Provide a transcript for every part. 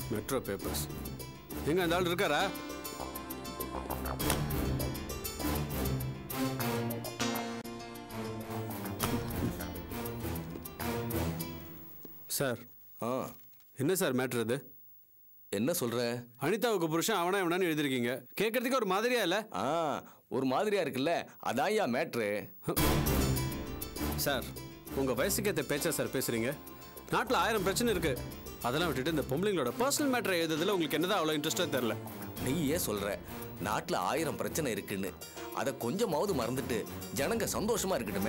Metro papers எங்க அந்த ஆள் இருக்காரா சார் ஆ என்ன சார் மேட்ரு இது என்ன சொல்ற அனிதாவுக்கு புருஷன் அவனா இவனான்னு எழுதிருக்கீங்க கேட்கறதுக்கு ஒரு மாதிரியா இல்ல ஆ ஒரு மாதிரியா இருக்குல்ல அதான்யா மேட்ரு சார் உங்க வயசுக்கு ஏற்ற பேச்சா சார் பேசுறீங்க நாட்டில் ஆயிரம் பிரச்சனை இருக்கு அதெல்லாம் விட்டுட்டு இந்த பொம்பளைங்களோட பர்சனல் மேட்டரை எழுதுறதுல உங்களுக்கு என்னதான் அவ்வளோ இன்ட்ரெஸ்டாக தெரில நீயே சொல்ற நாட்டுல ஆயிரம் பிரச்சனை இருக்குன்னு அதை கொஞ்சமாவது மறந்துட்டு ஜனங்க சந்தோஷமா இருக்கட்டுமே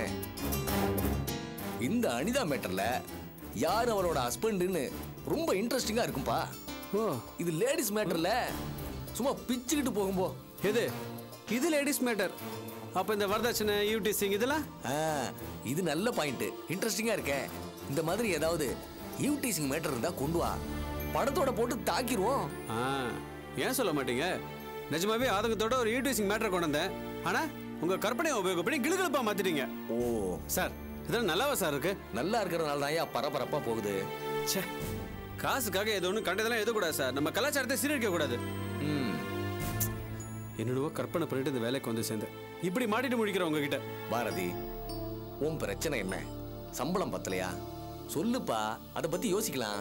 இந்த அனிதா மேட்டர்ல யார் அவளோட ஹஸ்பண்டுன்னு ரொம்ப இன்ட்ரெஸ்டிங்கா இருக்கும்பா ஓ இது லேடிஸ் மேட்டர்ல சும்மா பிச்சுக்கிட்டு போகும்போ எது இது லேடிஸ் மேட்டர் அப்போ இந்த வரதட்சணை யூடிசிங் இதெல்லாம் ஆ, இது நல்ல பாயிண்ட் இன்ட்ரெஸ்டிங்கா இருக்கே இந்த மாதிரி ஏதாவது யூடிசிங் மேட்டர் இருந்தா கொண்டு வா படத்தோட போட்டு தாக்கிடுவோம் ஆ ஏன் சொல்ல மாட்டீங்க நிஜமாவே ஆதங்கத்தோட ஒரு யூடிசிங் மேட்டரை கொண்டு வந்தேன் ஆனா உங்க கற்பனையை உபயோகப்படி கிளுகிழப்பா மாத்திட்டீங்க ஓ சார் இதெல்லாம் நல்லாவா சார் இருக்கு நல்லா இருக்கிறனால தான் ஏன் பரபரப்பா போகுது ச்சே காசுக்காக எது ஒன்றும் கண்டதெல்லாம் எதுக்கூடாது சார் நம்ம கலாச்சாரத்தை சீரழிக்க கூடாது ம் என்னென்னவோ கற்பனை பண்ணிட்டு இந்த வேலைக்கு வந்து சேர்ந்தேன் இப்படி மாட்டிட்டு முடிக்கிறேன் உங்ககிட்ட பாரதி உன் பிரச்சனை என்ன சம்பளம் பத்தலையா சொல்லுப்பா அதை பத்தி யோசிக்கலாம்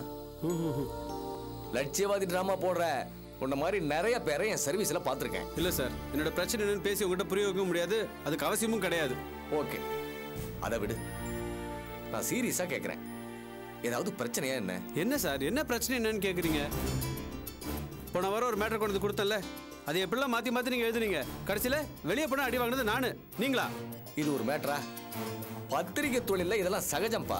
லட்சியவாதி டிராமா போடுற உன்ன மாதிரி நிறைய பேரை என் சர்வீஸ்ல பார்த்துருக்கேன் இல்ல சார் என்னோட பிரச்சனை என்னன்னு பேசி உங்ககிட்ட புரிய வைக்க முடியாது அதுக்கு அவசியமும் கிடையாது ஓகே அதை விடு நான் சீரியஸா கேட்குறேன் ஏதாவது பிரச்சனையா என்ன என்ன சார் என்ன பிரச்சனை என்னன்னு கேக்குறீங்க போன வாரம் ஒரு மேட்டர் கொண்டு வந்து கொடுத்தேன்ல அதை எப்படிலாம் மாத்தி மாத்தி நீங்க எழுதுனீங்க கடைசியில வெளியே போனா அடி வாங்கினது நானு நீங்களா இது ஒரு மேட்டரா பத்திரிகை தொழில இதெல்லாம் சகஜம்பா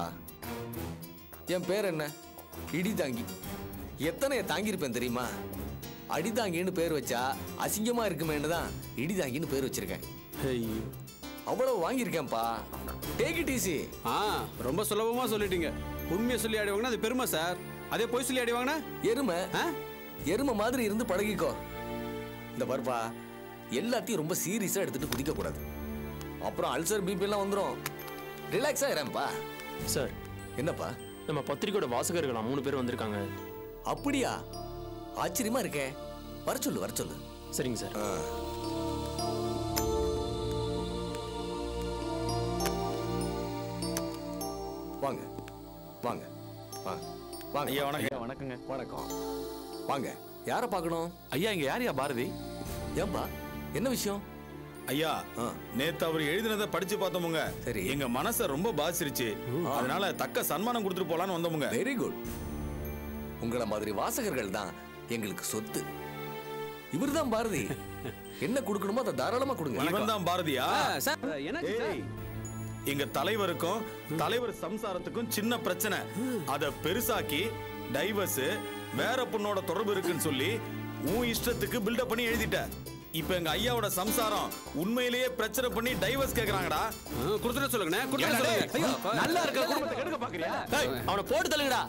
என் பேர் என்ன இடிதாங்கி எத்தனை தாங்கியிருப்பேன் தெரியுமா அடிதாங்கின்னு பேர் வச்சா அசிங்கமா இருக்குமேன்னு தான் இடிதாங்கின்னு பேர் வச்சிருக்கேன் ஐயோ அவ்வளவு வாங்கியிருக்கேன்ப்பா டேக் இட் ஈஸி ஆ ரொம்ப சுலபமா சொல்லிட்டீங்க உண்மையை சொல்லி ஆடி வாங்கினா அது பெருமை சார் அதே போய் சொல்லி ஆடி வாங்கினா எருமை ஆ? எருமை மாதிரி இருந்து பழகிக்கோ இந்த பருப்பா எல்லாத்தையும் ரொம்ப சீரியஸா எடுத்துட்டு குதிக்க கூடாது அப்புறம் அல்சர் பிபி எல்லாம் வந்துடும் ரிலாக்ஸா இரேன்ப்பா சார் என்னப்பா நம்ம பத்திரிக்கையோட வாசகர்கள் மூணு பேர் வந்திருக்காங்க அப்படியா ஆச்சரியமா இருக்கே வர சொல்லு வர சொல்லு சரிங்க சார் ஆ. வாங்க வாங்க வாங்க வாங்க ஐயா வணக்கம் ஐயா வணக்கங்க வணக்கம் வாங்க யாரை பார்க்கணும் ஐயா இங்க யார் யா பாரதி ஏன்பா என்ன விஷயம் ஐயா ஆ. நேத்து அவர் எழுதினதை படிச்சு பார்த்தோமுங்க சரி. எங்க மனச ரொம்ப பாதிச்சிருச்சு அதனால தக்க சன்மானம் கொடுத்துட்டு போலான்னு வந்தோமுங்க வெரி குட் உங்கள மாதிரி வாசகர்கள் தான் எங்களுக்கு சொத்து இவர்தான் பாரதி என்ன கொடுக்கணுமோ அதை தாராளமா கொடுங்க இவன் தான் பாரதியா ஆ, சார் எனக்கு ஏய், எங்க தலைவருக்கும் தலைவர் சம்சாரத்துக்கும் சின்ன பிரச்சனை அத பெருசாக்கி டைவர்ஸ் வேற பொண்ணோட தொடர்பு இருக்குன்னு சொல்லி உன் இஷ்டத்துக்கு பில்டப் பண்ணி எழுதிட்ட இப்ப எங்க ஐயாவோட சம்சாரம் உண்மையிலேயே பிரச்சனை பண்ணி டைவர்ஸ் கேக்குறாங்கடா கொடுத்துட சொல்லுங்கண்ணே கொடுத்துட சொல்லுங்க ஐயோ நல்லா இருக்க குடும்பத்தை கெடுக்க பாக்குறியா ஏய், அவனை போட்டு தள்ளுங்கடா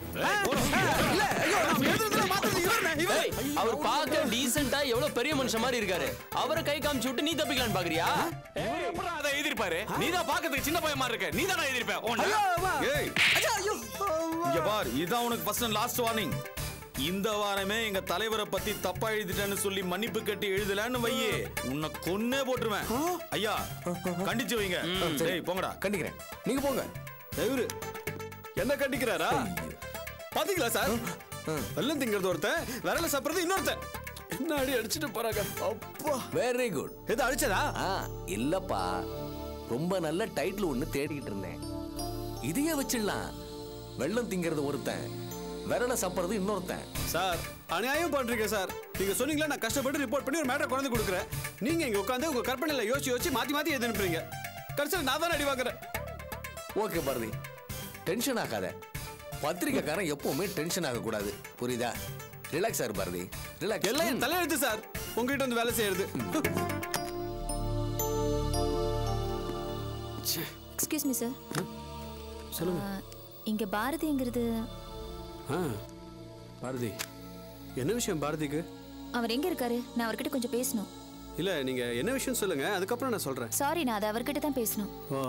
ஏய், அவர் பார்க்க டீசெண்டா எவ்வளவு பெரிய மனுஷன் மாதிரி இருக்காரு அவரை கை காமிச்சு விட்டு நீ தப்பிக்கலான்னு பாக்குறியா எப்படா அதை எழுதிருப்பாரு நீதான் பாக்கிறதுக்கு சின்ன பையன் மாதிரி இருக்க நீ தானே எழுதிருப்ப உன்னை. ஏய் இங்க பார் இதான் உனக்கு ஃபர்ஸ்ட் அண்ட் லாஸ்ட் வார்னிங் இந்த வாரமே எங்க தலைவரை பத்தி தப்பா எழுதிட்டேன்னு சொல்லி மன்னிப்பு கட்டி எழுதலன்னு வையே உன்னை கொன்னே போட்டுருவேன் ஐயா கண்டிச்சு வைங்க டேய் போங்கடா கண்டிக்கிறேன் நீங்க போங்க இவரு என்ன கண்டிக்கிறாரா பாத்தீங்களா சார் வெள்ளம் திங்கிறது ஒருத்தன் விரல சாப்பிடுறது இன்னொருத்தன் என்ன அடி அடிச்சுட்டு போறாங்க அப்பா வெரி குட் எது அடிச்சதா ஆ இல்லப்பா ரொம்ப நல்ல டைட்டில் ஒண்ணு தேடிக்கிட்டு இருந்தேன் இதையே வச்சிடலாம் வெள்ளம் திங்கிறது ஒருத்தன் விரல சாப்பிடுறது இன்னொருத்தன் சார் அநியாயம் பண்றீங்க சார் நீங்க சொன்னீங்களா நான் கஷ்டப்பட்டு ரிப்போர்ட் பண்ணி ஒரு மேட்டர் கொண்டு கொடுக்குறேன் நீங்க இங்க உட்காந்து உங்க கற்பனையில யோசிச்சு யோசிச்சு மாத்தி மாத்தி எது அனுப்புறீங்க கடைசியில் நான் தானே அடி வாங்குறேன் ஓகே பாரதி டென்ஷன் ஆகாத பத்திரிக்கைக்காரன் எப்பவுமே டென்ஷன் ஆகக்கூடாது புரியுதா ரிலாக்ஸ் ஆகு பாரதி ரிலாக்ஸ் எல்லாம் என் தலையெழுத்து சார் உங்ககிட்ட வந்து வேலை செய்யறது எக்ஸ்கியூஸ் மீ சார் சொல்லுங்க இங்க பாரதிங்கிறது ஆ பாரதி என்ன விஷயம் பாரதிக்கு அவர் எங்க இருக்காரு நான் அவர்கிட்ட கொஞ்சம் பேசணும் இல்ல நீங்க என்ன விஷயம் சொல்லுங்க அதுக்கப்புறம் நான் சொல்றேன் சாரி நான் அதை அவர்கிட்ட தான் பேசணும் ஓ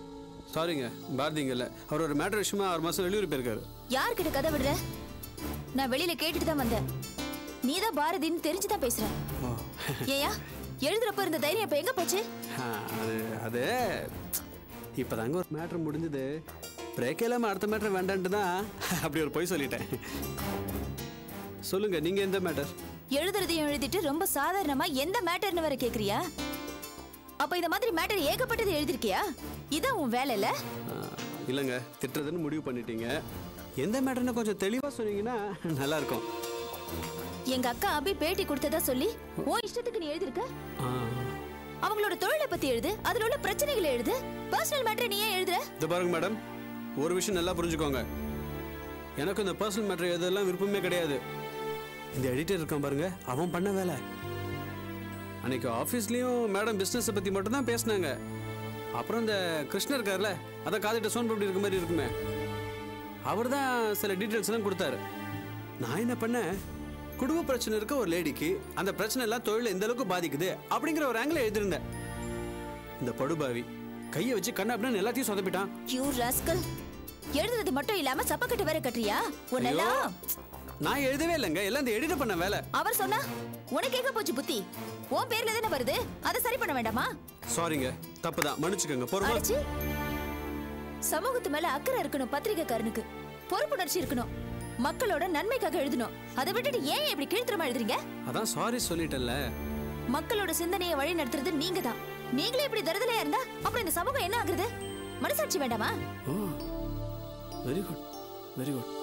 சாரிங்க பாரதிங்க இல்ல அவர் ஒரு மேட்டர் விஷயமா ஆறு மாசம் வெளியூர் போயிருக்காரு யார்கிட்ட கதை விடுற நான் வெளியில கேட்டுட்டு தான் வந்தேன் நீதான் பாரதின்னு தெரிஞ்சு தான் பேசுற ஏயா எழுதுறப்ப இருந்த தைரியம் இப்ப எங்க போச்சு ஆ, அது அது இப்போதாங்க ஒரு மேட்ரு முடிஞ்சது பிரேக் இல்லாமல் அடுத்த மேட்ரு வேண்டான்ட்டு தான் அப்படி ஒரு பொய் சொல்லிட்டேன் சொல்லுங்க நீங்க எந்த மேட்டர் எழுதுறதையும் எழுதிட்டு ரொம்ப சாதாரணமா எந்த மேட்டர்னு வர கேக்குறியா அப்ப இந்த மாதிரி மேட்டர் ஏகப்பட்டது எழுதிருக்கியா இதான் உன் வேலை இல்ல இல்லைங்க திட்டுறதுன்னு முடிவு பண்ணிட்டீங்க எந்த மேட்டர்னு கொஞ்சம் தெளிவாக சொன்னீங்கன்னா நல்லா இருக்கும் எங்க அக்கா அபி பேட்டி கொடுத்ததா சொல்லி உன் இஷ்டத்துக்கு நீ எழுதிருக்க ஆ, அவங்களோட தொழிலை பத்தி எழுது அதுல உள்ள பிரச்சனைகளை எழுது பர்சனல் மேட்டர் நீ ஏன் எழுதுற இது பாருங்க மேடம் ஒரு விஷயம் நல்லா புரிஞ்சுக்கோங்க எனக்கு இந்த பர்சனல் மேட்டர் எதெல்லாம் விருப்பமே கிடையாது இந்த எடிட்டர் இருக்கான் பாருங்க அவன் பண்ண வேலை அன்னைக்கு ஆஃபீஸ்லேயும் மேடம் பிஸ்னஸை பற்றி மட்டும்தான் பேசினாங்க அப்புறம் இந்த கிருஷ்ணர் இருக்கார்ல அதை காதிட்ட சோன் பப்படி இருக்க மாதிரி இருக்குமே அவர் தான் சில டீட்டெயில்ஸ் எல்லாம் கொடுத்தாரு நான் என்ன பண்ணேன் குடும்ப பிரச்சனை இருக்க ஒரு லேடிக்கு அந்த பிரச்சனை எல்லாம் தொழிலை எந்த அளவுக்கு பாதிக்குது அப்படிங்கிற ஒரு ஆங்கிள் எழுதியிருந்தேன் இந்த படுபாவி கையை வச்சு கண்ண அப்படின்னு எல்லாத்தையும் சொதப்பிட்டான் யூ ராஸ்கல் எழுதுறது மட்டும் இல்லாம சப்பக்கட்டு வேற கட்டுறியா உன்னெல்லாம் நான் எழுதவே இல்லைங்க எல்லாம் இந்த எடிட் பண்ண வேலை அவர் சொன்னா உனக்கு எங்க போச்சு புத்தி உன் பேர்ல தானே வருது அதை சரி பண்ண வேண்டாமா சாரிங்க தப்புதான் மன்னிச்சுக்கோங்க பொறுமை அடைச்சி சமூகத்து மேல அக்கறை இருக்கணும் பத்திரிகைக்காரனுக்கு பொறுப்புணர்ச்சி இருக்கணும் மக்களோட நன்மைக்காக எழுதணும் அதை விட்டுட்டு ஏன் இப்படி கீழ்த்தரமா எழுதுறீங்க அதான் சாரி சொல்லிட்டேன்ல மக்களோட சிந்தனையை வழி நடத்துறது நீங்க தான் நீங்களே இப்படி தருதலையா இருந்தா அப்புறம் இந்த சமூகம் என்ன ஆகுறது மனசாட்சி வேண்டாமா oh very good very good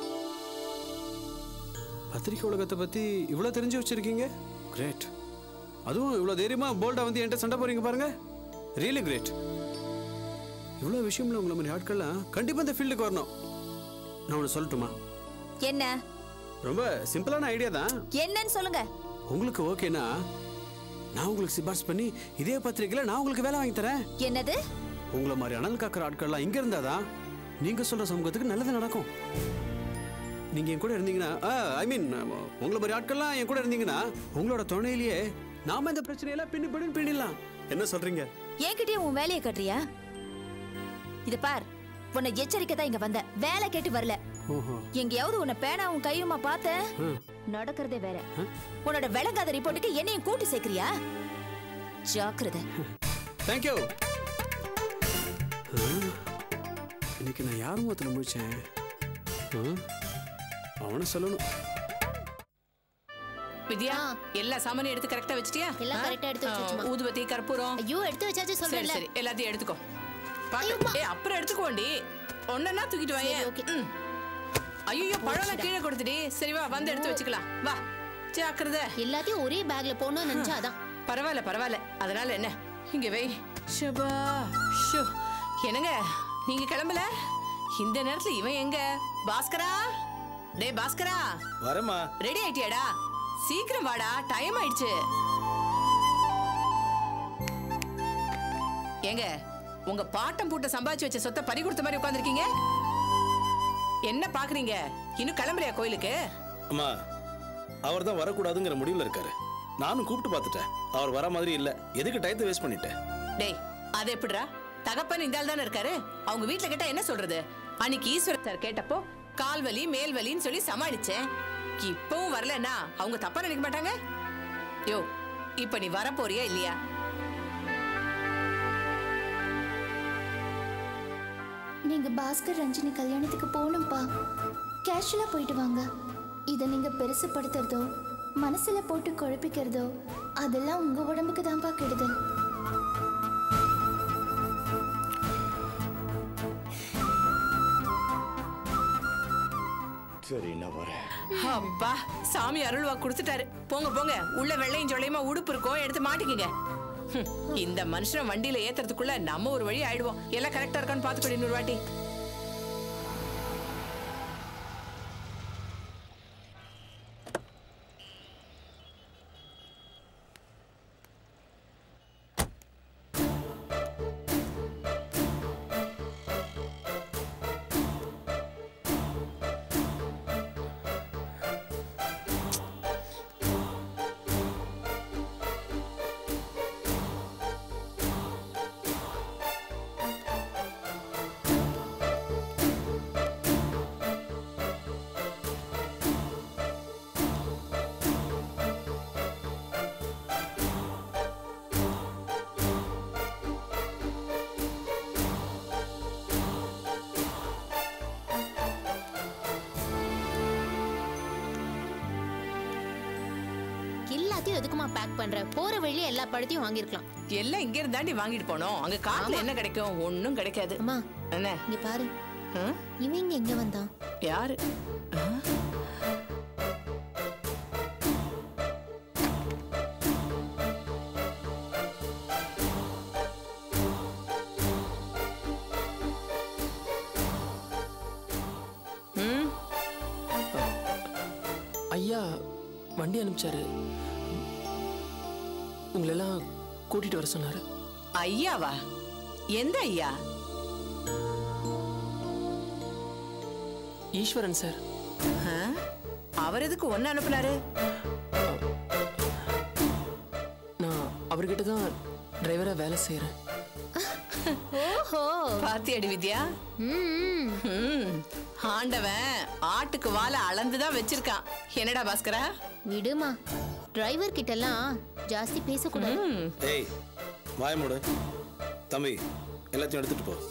பத்திரிக்கை உலகத்தை பத்தி இவ்வளவு தெரிஞ்சு வச்சிருக்கீங்க கிரேட் அதுவும் இவ்வளவு தைரியமா போல்டா வந்து என்கிட்ட சண்டை போறீங்க பாருங்க ரியலி கிரேட் இவ்வளவு விஷயம்ல உங்களை மாதிரி ஆட்கள்லாம் கண்டிப்பா இந்த ஃபீல்டுக்கு வரணும் நான் ஒன்று சொல்லட்டுமா என்ன ரொம்ப சிம்பிளான ஐடியா தான் என்னன்னு சொல்லுங்க உங்களுக்கு ஓகேனா நான் உங்களுக்கு சிபாரிசு பண்ணி இதே பத்திரிக்கையில் நான் உங்களுக்கு வேலை வாங்கி தரேன் என்னது உங்களை மாதிரி அனல் காக்கிற ஆட்கள்லாம் இங்க இருந்தாதான் நீங்க சொல்ற சமூகத்துக்கு நல்லது நடக்கும் நீங்க என் கூட இருந்தீங்கன்னா ஐ மீன் உங்களை மாதிரி ஆட்கள்லாம் என் கூட இருந்தீங்கன்னா உங்களோட துணையிலேயே நாம இந்த பிரச்சனையெல்லாம் பின்னி பின்னு பின்னிடலாம் என்ன சொல்றீங்க என்கிட்டயே உன் வேலையை கட்டுறியா இது பார் உன்னை எச்சரிக்கை தான் இங்க வந்த வேலை கேட்டு வரல ஓஹோ எங்கேயாவது உன்னை பேனாவும் கையுமா பார்த்தேன் ம். நடக்கிறதே வேற உன்னோட விளங்காத ரிப்போர்ட்டுக்கு என்னையும் கூட்டி சேர்க்கறியா ஜாக்கிரதை தேங்க்யூ இன்னைக்கு நான் யார் முகத்தில் முடிச்சேன் அவனை சொல்லணும் வித்யா எல்லா சாமானையும் எடுத்து கரெக்டா வச்சிட்டியா எல்லாம் ஆ? correct ஆ எடுத்து ஆ, வச்சாச்சும்மா. ஊதுபத்தி கற்பூரம் ஐயோ எடுத்து வச்சாச்சு சரி சொல்றேன்ல சரி எல்லாத்தையும் எடுத்துக்கோ பாக்க ஏ அப்புறம் எடுத்துக்கோண்டி ஒன்னா தூக்கிட்டு வாயே சரி, okay. ம். ஐயோ பழம் கீழே கொடுத்துடி சரி வா வந்து எடுத்து வச்சுக்கலாம் வா ஜாக்கிரதை எல்லாத்தையும் ஒரே பேக்ல போடணும்னு நினைச்சா அதான் பரவாயில்ல பரவாயில்ல அதனால என்ன இங்க வை ஷபா ஷோ என்னங்க நீங்க கிளம்பல இந்த நேரத்துல இவன் எங்க பாஸ்கரா டேய் பாஸ்கரா வரமா ரெடி ஆயிட்டியாடா சீக்கிரம் வாடா டைம் ஆயிடுச்சு ஏங்க உங்க பாட்டம் பூட்ட சம்பாதிச்சு வச்ச சொத்தை பறி கொடுத்த மாதிரி உட்கார்ந்திருக்கீங்க என்ன பாக்குறீங்க இன்னும் கிளம்பலையா கோயிலுக்கு அம்மா அவர் தான் வரக்கூடாதுங்கிற முடிவுல இருக்காரு நானும் கூப்பிட்டு பார்த்துட்டேன் அவர் வர மாதிரி இல்ல எதுக்கு டயத்தை வேஸ்ட் பண்ணிட்டேன் டேய் அது எப்படிடா தகப்பன் இந்த ஆள் தானே இருக்காரு அவங்க வீட்ல கேட்டா என்ன சொல்றது அன்னைக்கு ஈஸ்வரர் சார் கேட்டப்போ கால் வலி மேல் வலின்னு சொல்லி சமாளிச்சேன் இப்பவும் வரலன்னா அவங்க தப்பா நினைக்க மாட்டாங்க யோ இப்ப நீ வர போறியா இல்லையா நீங்க பாஸ்கர் ரஞ்சினி கல்யாணத்துக்கு போகணும்ப்பா கேஷுவலா போயிட்டு வாங்க இதை நீங்க பெருசுப்படுத்துறதோ மனசுல போட்டு குழப்பிக்கிறதோ அதெல்லாம் உங்க உடம்புக்கு தான்ப்பா கெடுதல் சரி நான் வரேன் அப்பா சாமி அருள்வா கொடுத்துட்டாரு போங்க போங்க உள்ள வெள்ளையும் சொல்லையுமா உடுப்பு இருக்கும் எடுத்து மாட்டிக்கங்க ஹம், இந்த மனுஷன் வண்டியில ஏத்துறதுக்குள்ள நம்ம ஒரு வழி ஆயிடுவோம் எல்லாம் கரெக்டா இருக்கான்னு பாத்துக்கோ இன்னொரு வாட்டி எல்லாத்தையும் எதுக்குமா பேக் பண்ற போற வழியில எல்லா பழத்தையும் வாங்கிருக்கலாம் எல்லாம் இங்க இருந்தாண்டி வாங்கிட்டு போனோம் அங்க காட்டுல என்ன கிடைக்கும் ஒண்ணும் கிடைக்காது அம்மா என்ன இங்க பாரு ஆ? இவன் இங்க எங்க வந்தான் யாரு ஆ? ம் ஐயா வண்டி அனுப்பிச்சாரு உங்களெல்லாம் கூட்டிட்டு வர சொன்னாரு ஐயாவா எந்த ஐயா ஈஸ்வரன் சார் ஆ? அவர் எதுக்கு ஒன்னு அனுப்புனாரு நான் அவர்கிட்ட தான் டிரைவரா வேலை செய்கிறேன் ஓஹோ பாத்தியடி வித்யா ம் ம். ஆண்டவன் ஆட்டுக்கு வாழை அளந்துதான் வச்சிருக்கான் என்னடா பாஸ்கரா விடுமா டிரைவர் கிட்ட எல்லாம் ஜாஸ்தி பேசக்கூடாது ம். ஏய் வாய மூடு தம்பி எல்லாத்தையும் எடுத்துட்டு போ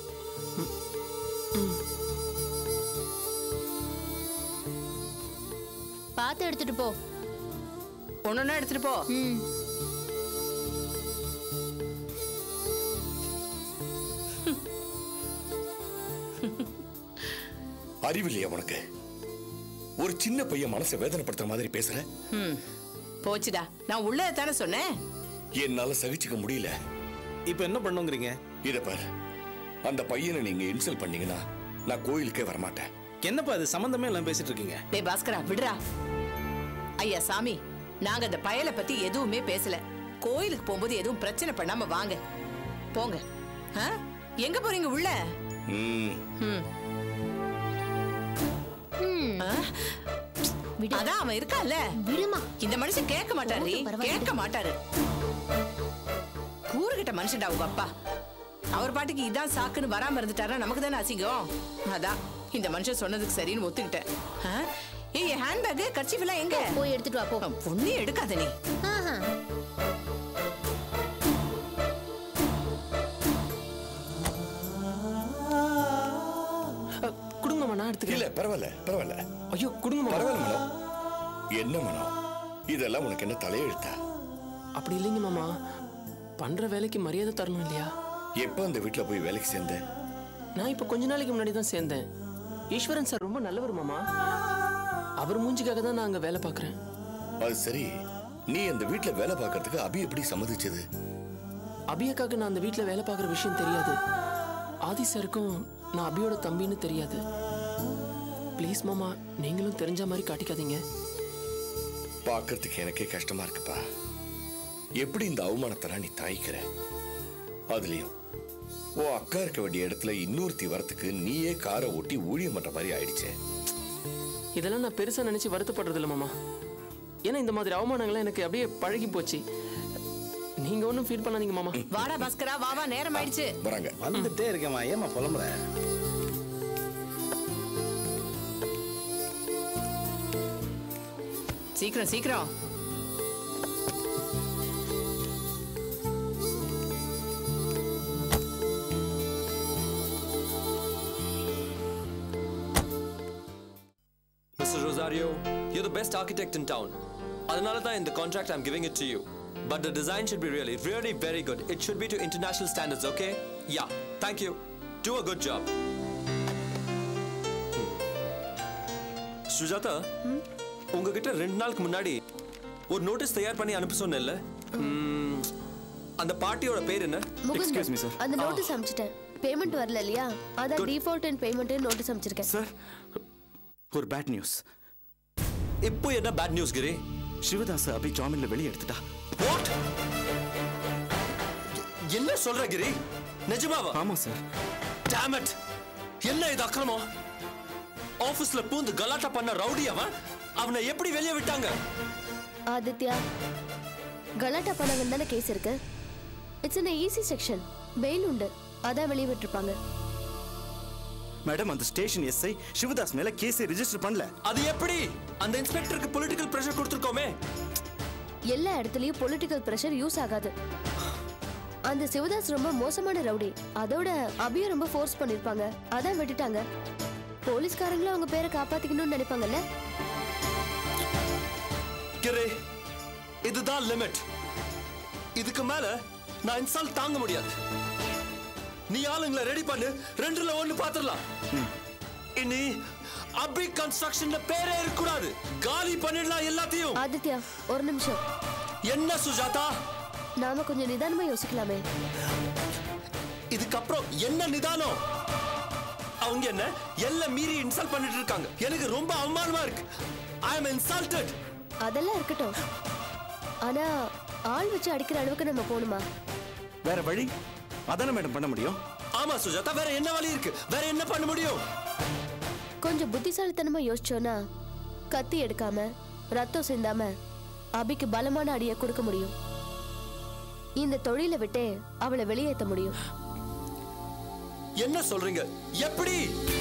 பார்த்து எடுத்துட்டு போ ஒன்னொன்னா எடுத்துட்டு போ ம் அறிவில்லையா உனக்கு ஒரு சின்ன பையன் மனசை வேதனைப்படுத்துற மாதிரி பேசுற ம். போச்சுடா நான் உள்ளதை தானே சொன்னேன் என்னால சகிச்சுக்க முடியல இப்போ என்ன பண்ணுங்கிறீங்க இத பாரு அந்த பையனை நீங்க இன்சல்ட் பண்ணீங்கன்னா நான் கோயிலுக்கே வரமாட்டேன் என்னப்பா அது சம்மந்தமே எல்லாம் பேசிட்டு இருக்கீங்க டேய் பாஸ்கரா விடுடா ஐயா சாமி நாங்க அந்த பயலை பத்தி எதுவுமே பேசல கோயிலுக்கு போகும்போது எதுவும் பிரச்சனை பண்ணாம வாங்க போங்க ஆ? எங்க போறீங்க உள்ள ம், ம். ம் ஆ? விடு அதான் அவன் இருக்கான்ல விடுமா இந்த மனுஷன் கேட்க மாட்டாரு போதும், பரவாயில்ல. கேட்க மாட்டாரு கூறுகிட்ட மனுஷன்டா உங்க அப்பா அவர் பாட்டுக்கு இதான் சாக்குன்னு வராம இருந்துட்டாருன்னா நமக்கு தானே அசிங்கம் அதான் இந்த மனுஷன் சொன்னதுக்கு சரின்னு ஒத்துக்கிட்டேன் ஆ? ஏய் ஹேண்ட்பேக் கர்ச்சீஃப் எல்லாம் எங்க போய் எடுத்துட்டு வா போ பொண்ணே எடுக்காத நீ ஆஹா கொடுங்கம்மா நான் எடுத்துக்கிறேன் இல்ல பரவாயில்ல பரவாயில்ல ஐயோ கொடுங்கம்மா பரவாயில்ல மனோ என்ன மனோ இதெல்லாம் உனக்கு என்ன தலையெழுத்தா அப்படி இல்லைங்க மாமா பண்ற வேலைக்கு மரியாதை தரணும் இல்லையா எப்ப அந்த வீட்டுல போய் வேலைக்கு சேர்ந்த நான் இப்ப கொஞ்ச நாளைக்கு முன்னாடி தான் சேர்ந்தேன் ஈஸ்வரன் சார் ரொம்ப நல்லவர் மாமா அவர் மூஞ்சிக்காக தான் நான் அங்க வேலை பார்க்கறேன் அது சரி நீ அந்த வீட்டுல வேலை பார்க்கறதுக்கு அபி எப்படி சம்மதிச்சது அபியக்காக்கு நான் அந்த வீட்ல வேலை பார்க்குற விஷயம் தெரியாது ஆதி சாருக்கும் நான் அபியோட தம்பின்னு தெரியாது ப்ளீஸ் மாமா நீங்களும் தெரிஞ்ச மாதிரி காட்டிக்காதீங்க பார்க்கறதுக்கு எனக்கே கஷ்டமா இருக்குப்பா எப்படி இந்த அவமானத்தெல்லாம் நீ தாய்க்கிற அதுலயும் உன் அக்கா இருக்க வேண்டிய இடத்துல இன்னொருத்தி வரத்துக்கு நீயே காரை ஓட்டி ஊழியம் பண்ற மாதிரி ஆயிடுச்சே இதெல்லாம் நான் பெருசா நினைச்சு வருத்தப்படுறது இல்லை மாமா ஏன்னா இந்த மாதிரி அவமானங்கள்லாம் எனக்கு அப்படியே பழகி போச்சு நீங்க ஒன்றும் ஃபீல் பண்ணாதீங்க மாமா வாடா பாஸ்கரா வா வா நேரம் ஆயிடுச்சு வராங்க வந்துட்டே இருக்கேம்மா ஏமா புலம்புற சீக்கிரம் சீக்கிரம் Mr. Rosario, you're the best architect in town. அதனால தான் இந்த contract I'm giving it to you. But the design should be really, really very good. It should be to international standards, okay? Yeah, thank you. Do a good job. Sujatha உங்ககிட்ட ரெண்டு நாளுக்கு முன்னாடி ஒரு notice தயார் பண்ணி அனுப்ப சொன்னேன்ல ம், அந்த பார்ட்டியோட பேர் என்ன முகுந்தன் அந்த நோட்டீஸ் அனுப்பிச்சிட்டேன் பேமெண்ட் வரல இல்லையா அதான் டிஃபால்ட் அண்ட் பேமெண்ட் நோட்டீஸ் அனுப்பிச்சிருக்கேன் சார் ஒரு பேட் நியூஸ் இப்போ என்ன பேட் நியூஸ் கிரி சிவதாஸ் அபி ஜாமீன்ல வெளியே எடுத்துட்டா வாட் என்ன சொல்ற கிரி நிஜமாவா ஆமா சார் Damn it! என்ன இது அக்கிரமம் ஆபீஸ்ல பூந்து கலாட்டா பண்ண ரவுடி அவன் அவனை எப்படி வெளியே விட்டாங்க ஆதித்யா கலாட்டா பண்ணவன் தானே கேஸ் இருக்கு it's in easy section bail உண்டு அதான் வெளியே விட்டுருப்பாங்க மேடம் அந்த ஸ்டேஷன் எஸ்ஐ சிவதாஸ் மேல கேஸை ரெஜிஸ்டர் பண்ணல அது எப்படி அந்த இன்ஸ்பெக்டருக்கு பொலிட்டிக்கல் பிரஷர் கொடுத்துருக்கோமே எல்லா இடத்துலயும் பொலிட்டிக்கல் பிரஷர் யூஸ் ஆகாது அந்த சிவதாஸ் ரொம்ப மோசமான ரவுடி அதோட அபியும் ரொம்ப ஃபோர்ஸ் பண்ணிருப்பாங்க அதான் விட்டுட்டாங்க போலீஸ்காரங்களும் அவங்க பேரை காப்பாத்திக்கணும்னு நினைப்பாங்கல்ல கிரே இதுதான் லிமிட் இதுக்கு மேல நான் இன்சல்ட் தாங்க முடியாது நீ ஆளுங்களை ரெடி பண்ணு ரெண்டுல ஒண்ணு பாத்துடலாம் இனி அபி கன்ஸ்ட்ரக்ஷன் பேரே இருக்கக்கூடாது காலி பண்ணிடலாம் எல்லாத்தையும் ஆதித்யா ஒரு நிமிஷம் என்ன சுஜாதா நாம கொஞ்சம் நிதானமா யோசிக்கலாமே இதுக்கப்புறம் என்ன நிதானம் அவங்க என்ன எல்லாம் மீறி இன்சல்ட் பண்ணிட்டு இருக்காங்க எனக்கு ரொம்ப அவமானமா இருக்கு ஐ அம் இன்சல்டட் அதெல்லாம் இருக்கட்டும் ஆனா ஆள் வச்சு அடிக்கிற அளவுக்கு நம்ம போகணுமா வேற வழி அதானே மேடம் பண்ண முடியும் ஆமா சுஜாதா வேற என்ன வழி இருக்கு வேற என்ன பண்ண முடியும் கொஞ்சம் புத்திசாலித்தனமா யோசிச்சோன்னா கத்தி எடுக்காம ரத்தம் சிந்தாம அபிக்கு பலமான அடியை கொடுக்க முடியும் இந்த தொழிலை விட்டே அவளை வெளியேற்ற முடியும் என்ன சொல்றீங்க எப்படி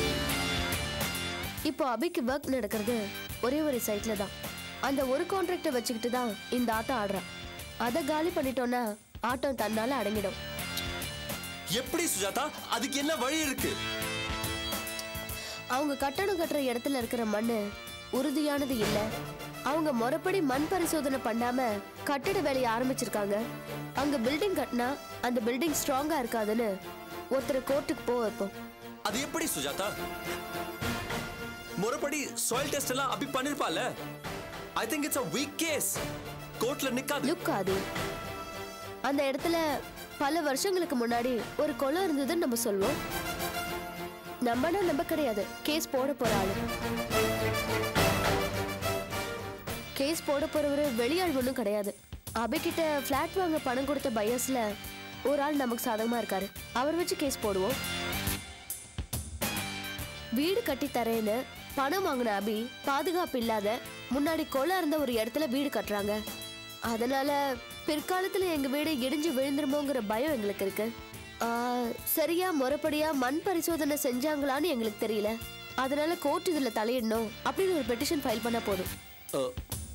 இப்போ அபிக்கு ஒர்க் நடக்கிறது ஒரே ஒரு சைட்ல தான் அந்த ஒரு கான்ட்ராக்டை வச்சுக்கிட்டு தான் இந்த ஆட்டம் ஆடுறான் அதை காலி பண்ணிட்டோம்னா ஆட்டம் தன்னால அடங்கிடும் எப்படி சுஜாதா அதுக்கு என்ன வழி இருக்கு அவங்க கட்டடம் கட்டுற இடத்துல இருக்கிற மண்ணு உறுதியானது இல்ல அவங்க முறைப்படி மண் பரிசோதனை பண்ணாம கட்டிட வேலையை ஆரம்பிச்சிருக்காங்க அங்க பில்டிங் கட்டினா அந்த பில்டிங் ஸ்ட்ராங்கா இருக்காதுன்னு ஒருத்தர் கோர்ட்டுக்கு போக வைப்போம் அது எப்படி சுஜாதா முறைப்படி சாயில் டெஸ்ட் எல்லாம் அபி பண்ணிருப்பால I think it's a weak case கோர்ட்ல நிக்காது லுக் ஆதி அந்த இடத்துல பல வருஷங்களுக்கு முன்னாடி ஒரு குளம் இருந்ததுன்னு நம்ம சொல்லுவோம் நம்பனா நம்ப கிடையாது கேஸ் போட போற ஆளு கேஸ் போட போறவரு வெளியாள் ஒன்றும் கிடையாது அபிகிட்ட ஃபிளாட் வாங்க பணம் கொடுத்த பையர்ஸ்ல ஒரு ஆள் நமக்கு சாதகமா இருக்காரு அவர் வச்சு கேஸ் போடுவோம் வீடு கட்டி தரேன்னு பணம் வாங்கின அபி பாதுகாப்பு இல்லாத முன்னாடி கொலை இருந்த ஒரு இடத்துல வீடு கட்டுறாங்க அதனால பிற்காலத்துல எங்க வீடு இடிஞ்சு விழுந்துருமோங்கிற பயம் எங்களுக்கு இருக்கு ஆ, சரியா முறைப்படியா மண் பரிசோதனை செஞ்சாங்களான்னு எங்களுக்கு தெரியல அதனால கோர்ட் இதுல தலையிடணும் அப்படின்னு ஒரு பெட்டிஷன் ஃபைல் பண்ணா போதும் அஹ்,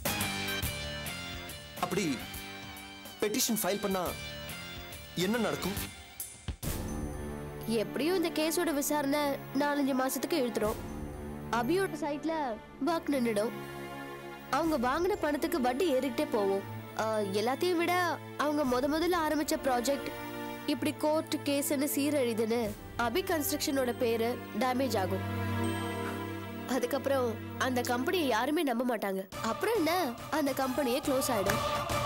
அப்படி பெட்டிஷன் ஃபைல் பண்ணா என்ன நடக்கும் எப்படியும் இந்த கேஸோட விசாரணை நாலஞ்சு மாசத்துக்கு இழுத்துரும் அபியோட சைட்ல ஒர்க் நின்னுடும் அவங்க வாங்கின பணத்துக்கு வட்டி ஏறிக்கிட்டே போகும் ஆஹ், எல்லாத்தையும் விட அவங்க முத முதல்ல ஆரம்பிச்ச ப்ராஜெக்ட் இப்படி கோர்ட் கேஸ்னு சீரழிதுன்னு அபி கன்ஸ்ட்ரக்ஷனோட பேரு டேமேஜ் ஆகும் அதுக்கப்புறம் அந்த கம்பெனியை யாருமே நம்ப மாட்டாங்க அப்புறம் என்ன அந்த கம்பெனியே க்ளோஸ் ஆயிடும்